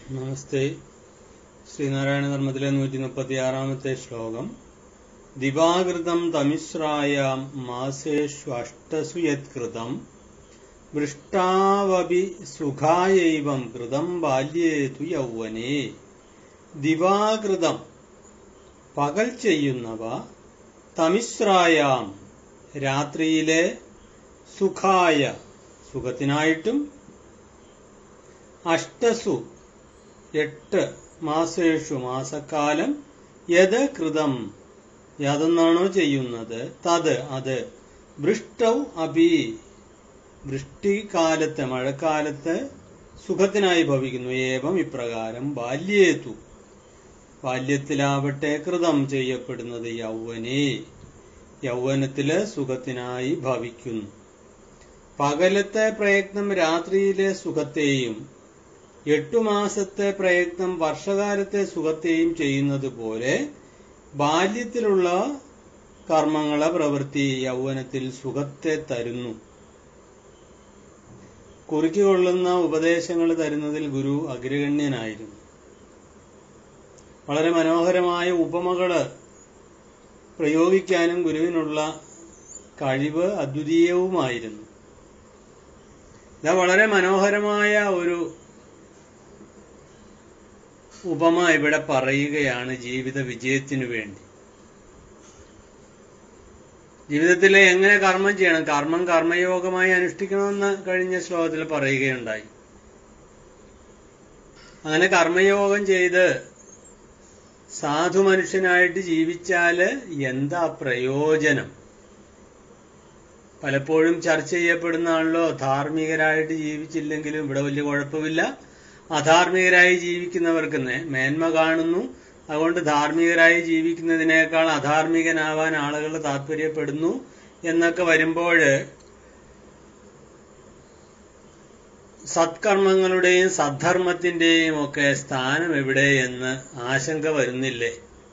നമസ്തേ ശ്രീനാരായണ ധർമ്മത്തിലെ നൂറ്റി മുപ്പത്തി ആറാമത്തെ ശ്ലോകം ദിവാകൃതം തമിശ്രായാം മാസേഷു അഷ്ടസു യത്കൃതം വൃഷ്ടാവപി സുഖായൈവം കൃതം ബാല്യേതു യൗവനേ ദിവാകൃതം പകൽ ചെയ്യുന്നവ തമിശ്രായാം രാത്രിയിലെ സുഖായ സുഖത്തിനായിട്ടും അഷ്ടസു എട്ട് മാസേഷു മാസക്കാലം യത് കൃതം യാതൊന്നാണോ ചെയ്യുന്നത് തത് അത് വൃഷ്ടൗ അപി വൃഷ്ടികാലത്ത് മഴക്കാലത്ത് സുഖത്തിനായി ഭവിക്കുന്നു ഏവം ഇപ്രകാരം ബാല്യേതു ബാല്യത്തിലാവട്ടെ കൃതം ചെയ്യപ്പെടുന്നത് യൗവനേ യൗവനത്തില് സുഖത്തിനായി ഭവിക്കുന്നു പകലത്തെ പ്രയത്നം രാത്രിയിലെ സുഖത്തെയും എട്ടു മാസത്തെ പ്രയത്നം വർഷകാലത്തെ സുഖത്തെയും ചെയ്യുന്നത് പോലെ ബാല്യത്തിലുള്ള കർമ്മങ്ങളെ പ്രവൃത്തി യൗവനത്തിൽ സുഖത്തെ തരുന്നു കുറുക്കിക്കൊള്ളുന്ന ഉപദേശങ്ങൾ തരുന്നതിൽ ഗുരു അഗ്രഗണ്യനായിരുന്നു വളരെ മനോഹരമായ ഉപമകള് പ്രയോഗിക്കാനും ഗുരുവിനുള്ള കഴിവ് അദ്വിതീയവുമായിരുന്നു ഇത് വളരെ മനോഹരമായ ഒരു ഉപമ ഇവിടെ പറയുകയാണ് ജീവിത വിജയത്തിനു വേണ്ടി ജീവിതത്തിൽ എങ്ങനെ കർമ്മം ചെയ്യണം കർമ്മം കർമ്മയോഗമായി അനുഷ്ഠിക്കണമെന്ന് കഴിഞ്ഞ ശ്ലോകത്തിൽ പറയുകയുണ്ടായി അങ്ങനെ കർമ്മയോഗം ചെയ്ത് സാധു മനുഷ്യനായിട്ട് ജീവിച്ചാല് എന്താ പ്രയോജനം പലപ്പോഴും ചർച്ച ചെയ്യപ്പെടുന്നതാണല്ലോ ധാർമ്മികരായിട്ട് ജീവിച്ചില്ലെങ്കിലും ഇവിടെ വലിയ കുഴപ്പമില്ല അധാർമികരായി ജീവിക്കുന്നവർക്ക് മേന്മ കാണുന്നു അതുകൊണ്ട് ധാർമ്മികരായി ജീവിക്കുന്നതിനേക്കാൾ അധാർമികനാവാൻ ആളുകൾ താല്പര്യപ്പെടുന്നു എന്നൊക്കെ വരുമ്പോൾ സത്കർമ്മങ്ങളുടെയും സദ്ധർമ്മത്തിന്റെയും ഒക്കെ സ്ഥാനം എവിടെ എന്ന് ആശങ്ക വരുന്നില്ലേ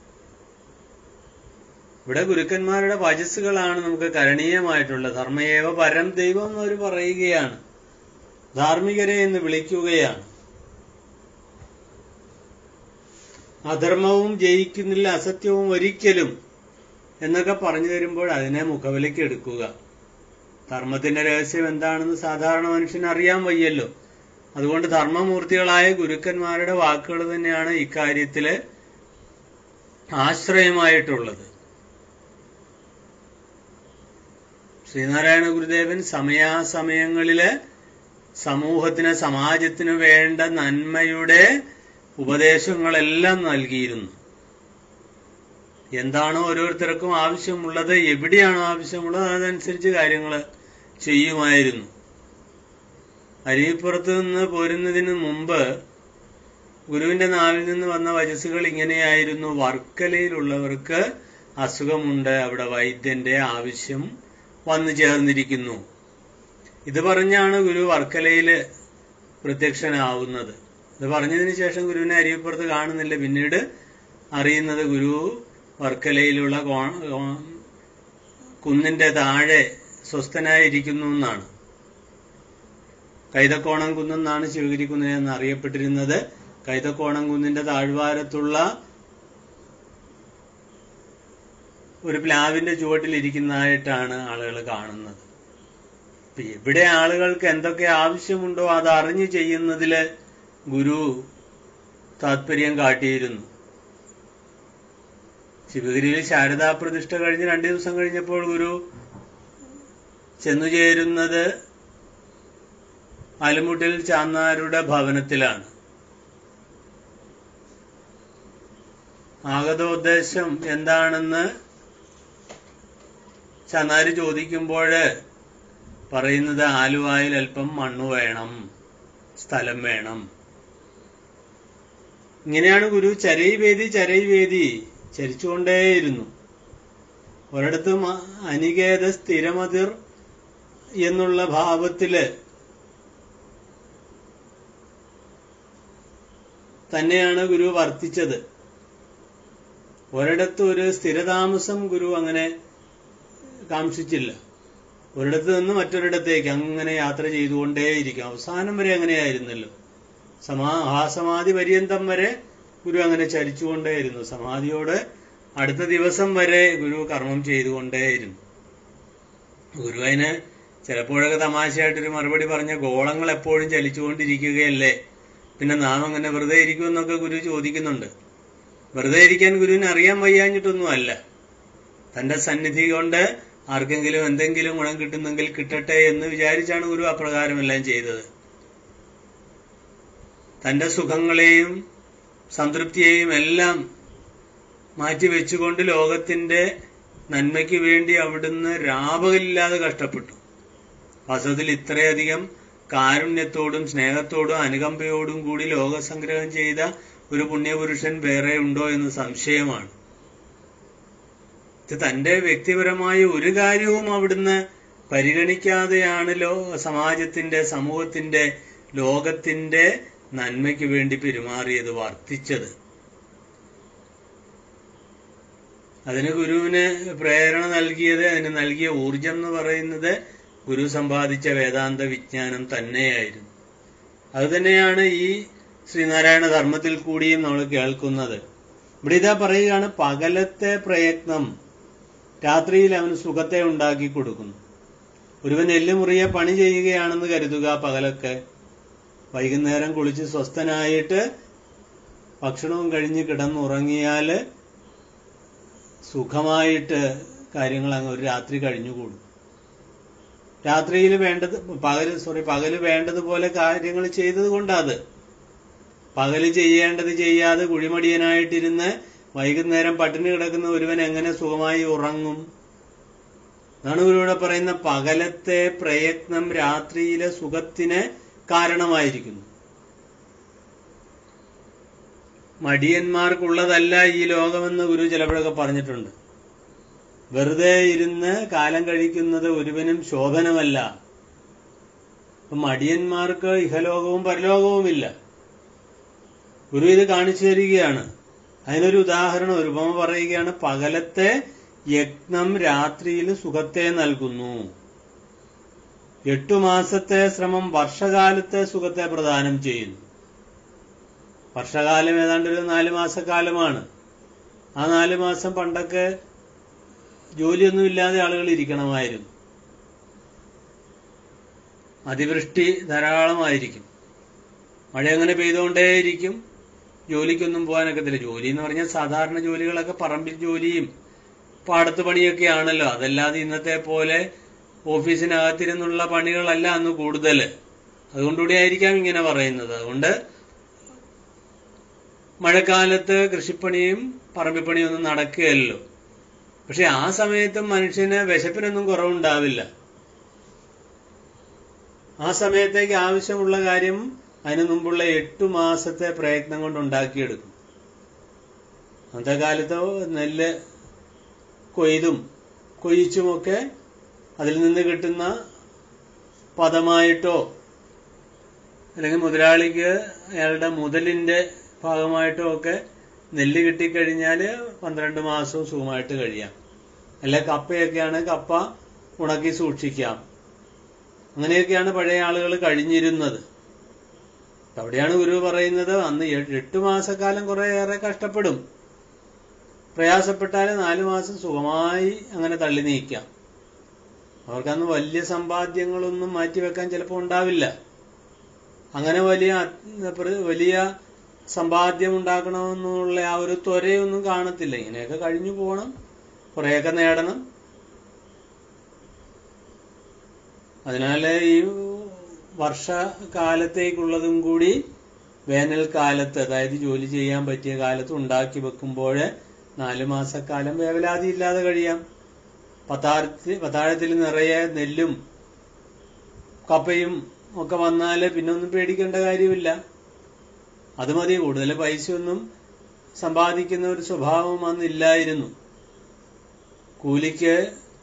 ഇവിടെ ഗുരുക്കന്മാരുടെ വചസ്സുകളാണ് നമുക്ക് കരണീയമായിട്ടുള്ളത് ധർമ്മയേവ പരം ദൈവം എന്നവർ പറയുകയാണ് ധാർമ്മികരെ എന്ന് വിളിക്കുകയാണ് അധർമ്മവും ജയിക്കുന്നില്ല അസത്യവും ഒരിക്കലും എന്നൊക്കെ പറഞ്ഞു തരുമ്പോൾ അതിനെ മുഖവിലേക്ക് എടുക്കുക ധർമ്മത്തിന്റെ രഹസ്യം എന്താണെന്ന് സാധാരണ മനുഷ്യന് അറിയാൻ വയ്യല്ലോ അതുകൊണ്ട് ധർമ്മമൂർത്തികളായ ഗുരുക്കന്മാരുടെ വാക്കുകൾ തന്നെയാണ് ഇക്കാര്യത്തില് ആശ്രയമായിട്ടുള്ളത് ശ്രീനാരായണ ഗുരുദേവൻ സമയാസമയങ്ങളില് സമൂഹത്തിന് സമാജത്തിന് വേണ്ട നന്മയുടെ ഉപദേശങ്ങളെല്ലാം നൽകിയിരുന്നു എന്താണോ ഓരോരുത്തർക്കും ആവശ്യമുള്ളത് എവിടെയാണോ ആവശ്യമുള്ളത് അതനുസരിച്ച് കാര്യങ്ങൾ ചെയ്യുമായിരുന്നു അരിപ്പുറത്ത് നിന്ന് പോരുന്നതിന് മുമ്പ് ഗുരുവിന്റെ നാവിൽ നിന്ന് വന്ന വചസ്സുകൾ ഇങ്ങനെയായിരുന്നു വർക്കലയിലുള്ളവർക്ക് അസുഖമുണ്ട് അവിടെ വൈദ്യന്റെ ആവശ്യം വന്നു ചേർന്നിരിക്കുന്നു ഇത് പറഞ്ഞാണ് ഗുരു വർക്കലയില് പ്രത്യക്ഷനാവുന്നത് ഇത് പറഞ്ഞതിന് ശേഷം ഗുരുവിനെ അരിയപ്പുറത്ത് കാണുന്നില്ല പിന്നീട് അറിയുന്നത് ഗുരു വർക്കലയിലുള്ള കുന്നിന്റെ താഴെ സ്വസ്ഥനായിരിക്കുന്നു എന്നാണ് കൈതക്കോണം കുന്നെന്നാണ് ശിവഗിരി കുന്നിനെന്ന് അറിയപ്പെട്ടിരുന്നത് കൈതക്കോണം കുന്നിന്റെ താഴ്വാരത്തുള്ള ഒരു പ്ലാവിന്റെ ചുവട്ടിലിരിക്കുന്നതായിട്ടാണ് ആളുകൾ കാണുന്നത് എവിടെ ആളുകൾക്ക് എന്തൊക്കെ ആവശ്യമുണ്ടോ അത് അറിഞ്ഞു ചെയ്യുന്നതില് ഗുരു താത്പര്യം കാട്ടിയിരുന്നു ശിവഗിരിയിൽ ശാരദാ പ്രതിഷ്ഠ കഴിഞ്ഞ് രണ്ടു ദിവസം കഴിഞ്ഞപ്പോൾ ഗുരു ചെന്നുചേരുന്നത് അലമുട്ടിൽ ചാന്നാരുടെ ഭവനത്തിലാണ് ആഗതോദ്ദേശം എന്താണെന്ന് ചന്നാര് ചോദിക്കുമ്പോൾ പറയുന്നത് ആലുവായിൽ അല്പം മണ്ണു വേണം സ്ഥലം വേണം ഇങ്ങനെയാണ് ഗുരു ചരൈവേദി ചരൈവേദി ചരിച്ചുകൊണ്ടേയിരുന്നു ഒരിടത്തും അനികേത സ്ഥിരമതിർ എന്നുള്ള ഭാവത്തില് തന്നെയാണ് ഗുരു വർത്തിച്ചത് ഒരിടത്ത് ഒരു സ്ഥിരതാമസം ഗുരു അങ്ങനെ കാക്ഷിച്ചില്ല ഒരിടത്ത് നിന്ന് മറ്റൊരിടത്തേക്ക് അങ്ങനെ യാത്ര ചെയ്തുകൊണ്ടേയിരിക്കും അവസാനം വരെ അങ്ങനെയായിരുന്നല്ലോ സമാ ആ സമാധി പര്യന്തം വരെ ഗുരു അങ്ങനെ ചലിച്ചുകൊണ്ടേയിരുന്നു സമാധിയോട് അടുത്ത ദിവസം വരെ ഗുരു കർമ്മം ചെയ്തുകൊണ്ടേയിരുന്നു ഗുരു അതിന് ചിലപ്പോഴൊക്കെ തമാശയായിട്ടൊരു മറുപടി പറഞ്ഞ ഗോളങ്ങൾ എപ്പോഴും ചലിച്ചുകൊണ്ടിരിക്കുകയല്ലേ പിന്നെ നാം അങ്ങനെ വെറുതെ ഇരിക്കുമെന്നൊക്കെ ഗുരു ചോദിക്കുന്നുണ്ട് വെറുതെ ഇരിക്കാൻ ഗുരുവിന് അറിയാൻ വയ്യാഞ്ഞിട്ടൊന്നും അല്ല തന്റെ സന്നിധി കൊണ്ട് ആർക്കെങ്കിലും എന്തെങ്കിലും ഗുണം കിട്ടുന്നെങ്കിൽ കിട്ടട്ടെ എന്ന് വിചാരിച്ചാണ് ഗുരു അപ്രകാരമെല്ലാം ചെയ്തത് തന്റെ സുഖങ്ങളെയും സംതൃപ്തിയെയും എല്ലാം മാറ്റിവെച്ചുകൊണ്ട് ലോകത്തിന്റെ നന്മയ്ക്ക് വേണ്ടി അവിടുന്ന് രാപകലില്ലാതെ കഷ്ടപ്പെട്ടു വാസ്തവത്തിൽ ഇത്രയധികം കാരുണ്യത്തോടും സ്നേഹത്തോടും അനുകമ്പയോടും കൂടി ലോകസംഗ്രഹം ചെയ്ത ഒരു പുണ്യപുരുഷൻ വേറെ ഉണ്ടോ എന്ന് സംശയമാണ് ഇത് തന്റെ വ്യക്തിപരമായ ഒരു കാര്യവും അവിടുന്ന് പരിഗണിക്കാതെയാണ് ലോ സമാജത്തിന്റെ സമൂഹത്തിന്റെ ലോകത്തിന്റെ നന്മയ്ക്ക് വേണ്ടി പെരുമാറിയത് വർത്തിച്ചത് അതിന് ഗുരുവിന് പ്രേരണ നൽകിയത് അതിന് നൽകിയ ഊർജം എന്ന് പറയുന്നത് ഗുരു സമ്പാദിച്ച വേദാന്ത വിജ്ഞാനം തന്നെയായിരുന്നു അത് തന്നെയാണ് ഈ ശ്രീനാരായണ ധർമ്മത്തിൽ കൂടിയും നമ്മൾ കേൾക്കുന്നത് ഇവിടെ ഇതാ പറയുകയാണ് പകലത്തെ പ്രയത്നം രാത്രിയിൽ അവന് സുഖത്തെ ഉണ്ടാക്കി കൊടുക്കുന്നു ഒരുവൻ എല്ലുമുറിയെ പണി ചെയ്യുകയാണെന്ന് കരുതുക പകലൊക്കെ വൈകുന്നേരം കുളിച്ച് സ്വസ്ഥനായിട്ട് ഭക്ഷണവും കഴിഞ്ഞ് കിടന്നുറങ്ങിയാല് സുഖമായിട്ട് കാര്യങ്ങൾ അങ്ങ് ഒരു രാത്രി കഴിഞ്ഞുകൂടും രാത്രിയിൽ വേണ്ടത് പകല് സോറി പകല് വേണ്ടതുപോലെ കാര്യങ്ങൾ ചെയ്തത് കൊണ്ടത് പകല് ചെയ്യേണ്ടത് ചെയ്യാതെ കുഴിമടിയനായിട്ടിരുന്ന് വൈകുന്നേരം പട്ടിണി കിടക്കുന്ന ഒരുവൻ എങ്ങനെ സുഖമായി ഉറങ്ങും അതാണ് ഇവരിവിടെ പറയുന്ന പകലത്തെ പ്രയത്നം രാത്രിയിലെ സുഖത്തിന് കാരണമായിരിക്കുന്നു മടിയന്മാർക്കുള്ളതല്ല ഈ ലോകമെന്ന് ഗുരു ചിലപ്പോഴൊക്കെ പറഞ്ഞിട്ടുണ്ട് വെറുതെ ഇരുന്ന് കാലം കഴിക്കുന്നത് ഒരുവനും ശോഭനമല്ല അപ്പൊ മടിയന്മാർക്ക് ഇഹലോകവും പരലോകവുമില്ല ഗുരു ഇത് കാണിച്ചു തരികയാണ് അതിനൊരു ഉദാഹരണം ഒരു ഉപമ പറയുകയാണ് പകലത്തെ യജ്ഞം രാത്രിയിൽ സുഖത്തെ നൽകുന്നു എട്ടു മാസത്തെ ശ്രമം വർഷകാലത്തെ സുഖത്തെ പ്രദാനം ചെയ്യുന്നു വർഷകാലം ഏതാണ്ട് ഒരു നാല് മാസക്കാലമാണ് ആ നാല് മാസം പണ്ടൊക്കെ ജോലിയൊന്നും ഇല്ലാതെ ആളുകൾ ഇരിക്കണമായിരുന്നു അതിവൃഷ്ടി ധാരാളമായിരിക്കും മഴ അങ്ങനെ പെയ്തുകൊണ്ടേയിരിക്കും ജോലിക്കൊന്നും പോകാനൊക്കത്തില്ല ജോലി എന്ന് പറഞ്ഞാൽ സാധാരണ ജോലികളൊക്കെ പറമ്പിൽ ജോലിയും പാടത്ത് പണിയൊക്കെ ആണല്ലോ അതല്ലാതെ ഇന്നത്തെ പോലെ ഓഫീസിനകത്തിരുന്നുള്ള പണികളല്ല അന്ന് കൂടുതൽ അതുകൊണ്ടുകൂടി ആയിരിക്കാം ഇങ്ങനെ പറയുന്നത് അതുകൊണ്ട് മഴക്കാലത്ത് കൃഷിപ്പണിയും പറമ്പിപ്പണിയും ഒന്നും നടക്കുകയല്ലോ പക്ഷെ ആ സമയത്തും മനുഷ്യന് വിശപ്പിനൊന്നും കുറവുണ്ടാവില്ല ആ സമയത്തേക്ക് ആവശ്യമുള്ള കാര്യം അതിനു മുമ്പുള്ള എട്ടു മാസത്തെ പ്രയത്നം കൊണ്ട് ഉണ്ടാക്കിയെടുക്കും അന്നത്തെ കാലത്ത് നെല്ല് കൊയ്തും കൊയ്ച്ചുമൊക്കെ അതിൽ നിന്ന് കിട്ടുന്ന പദമായിട്ടോ അല്ലെങ്കിൽ മുതലാളിക്ക് അയാളുടെ മുതലിന്റെ ഭാഗമായിട്ടോ ഒക്കെ നെല്ല് കിട്ടിക്കഴിഞ്ഞാൽ പന്ത്രണ്ട് മാസവും സുഖമായിട്ട് കഴിയാം അല്ല കപ്പയൊക്കെയാണ് കപ്പ ഉണക്കി സൂക്ഷിക്കാം അങ്ങനെയൊക്കെയാണ് പഴയ ആളുകൾ കഴിഞ്ഞിരുന്നത് അവിടെയാണ് ഗുരു പറയുന്നത് അന്ന് എട്ട് മാസക്കാലം കുറേയേറെ കഷ്ടപ്പെടും പ്രയാസപ്പെട്ടാൽ നാലു മാസം സുഖമായി അങ്ങനെ തള്ളി നീക്കാം അവർക്കന്ന് വലിയ സമ്പാദ്യങ്ങളൊന്നും മാറ്റിവെക്കാൻ ചിലപ്പോൾ ഉണ്ടാവില്ല അങ്ങനെ വലിയ വലിയ സമ്പാദ്യം ഉണ്ടാക്കണമെന്നുള്ള ആ ഒരു ത്വരയൊന്നും കാണത്തില്ല ഇങ്ങനെയൊക്കെ കഴിഞ്ഞു പോകണം കുറേയൊക്കെ നേടണം അതിനാൽ ഈ വർഷകാലത്തേക്കുള്ളതും കൂടി വേനൽക്കാലത്ത് അതായത് ജോലി ചെയ്യാൻ പറ്റിയ കാലത്ത് ഉണ്ടാക്കി വെക്കുമ്പോൾ നാല് മാസക്കാലം വേവലാതി ഇല്ലാതെ കഴിയാം പത്താഴത്തിൽ പത്താഴത്തിൽ നിറയെ നെല്ലും കപ്പയും ഒക്കെ വന്നാൽ പിന്നെ ഒന്നും പേടിക്കേണ്ട കാര്യമില്ല അത് മതി കൂടുതൽ പൈസയൊന്നും സമ്പാദിക്കുന്ന ഒരു സ്വഭാവം അന്നില്ലായിരുന്നു കൂലിക്ക്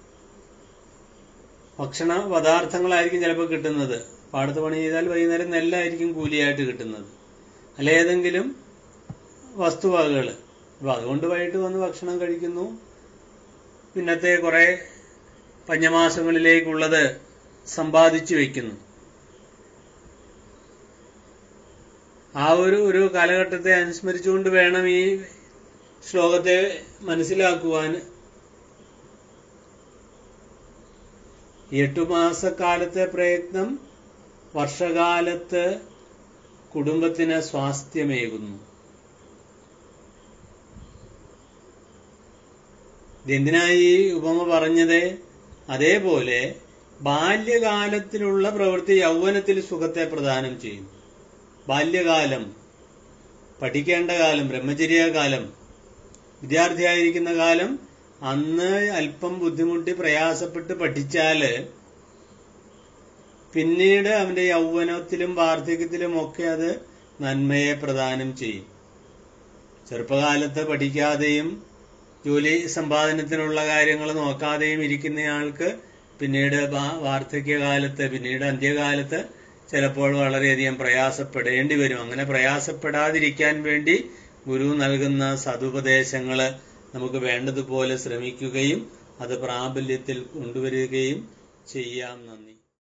ഭക്ഷണ പദാർത്ഥങ്ങളായിരിക്കും ചിലപ്പോൾ കിട്ടുന്നത് പാടത്ത് പണി ചെയ്താൽ വൈകുന്നേരം നെല്ലായിരിക്കും കൂലിയായിട്ട് കിട്ടുന്നത് അല്ല ഏതെങ്കിലും വസ്തുവകകൾ അപ്പൊ അതുകൊണ്ട് വൈകിട്ട് വന്ന് ഭക്ഷണം കഴിക്കുന്നു പിന്നത്തെ കുറെ പഞ്ഞമാസങ്ങളിലേക്കുള്ളത് സമ്പാദിച്ചു വെക്കുന്നു ആ ഒരു ഒരു കാലഘട്ടത്തെ അനുസ്മരിച്ചുകൊണ്ട് വേണം ഈ ശ്ലോകത്തെ മനസ്സിലാക്കുവാൻ ഈ എട്ടു മാസക്കാലത്തെ പ്രയത്നം വർഷകാലത്ത് കുടുംബത്തിന് സ്വാസ്ഥ്യമേകുന്നു ഇതെന്തിനായി ഈ ഉപമ പറഞ്ഞത് അതേപോലെ ബാല്യകാലത്തിലുള്ള പ്രവൃത്തി യൗവനത്തിൽ സുഖത്തെ പ്രദാനം ചെയ്യും ബാല്യകാലം പഠിക്കേണ്ട കാലം ബ്രഹ്മചര്യകാലം വിദ്യാർത്ഥിയായിരിക്കുന്ന കാലം അന്ന് അല്പം ബുദ്ധിമുട്ടി പ്രയാസപ്പെട്ട് പഠിച്ചാല് പിന്നീട് അവന്റെ യൗവനത്തിലും വാർദ്ധക്യത്തിലും ഒക്കെ അത് നന്മയെ പ്രദാനം ചെയ്യും ചെറുപ്പകാലത്ത് പഠിക്കാതെയും ജോലി സമ്പാദനത്തിനുള്ള കാര്യങ്ങൾ നോക്കാതെയും ഇരിക്കുന്നയാൾക്ക് പിന്നീട് വാ- വാർദ്ധക്യകാലത്ത് പിന്നീട് അന്ത്യകാലത്ത് ചിലപ്പോൾ വളരെയധികം പ്രയാസപ്പെടേണ്ടി വരും അങ്ങനെ പ്രയാസപ്പെടാതിരിക്കാൻ വേണ്ടി ഗുരു നൽകുന്ന സതുപദേശങ്ങൾ നമുക്ക് വേണ്ടതുപോലെ ശ്രമിക്കുകയും അത് പ്രാബല്യത്തിൽ കൊണ്ടുവരികയും ചെയ്യാം നന്ദി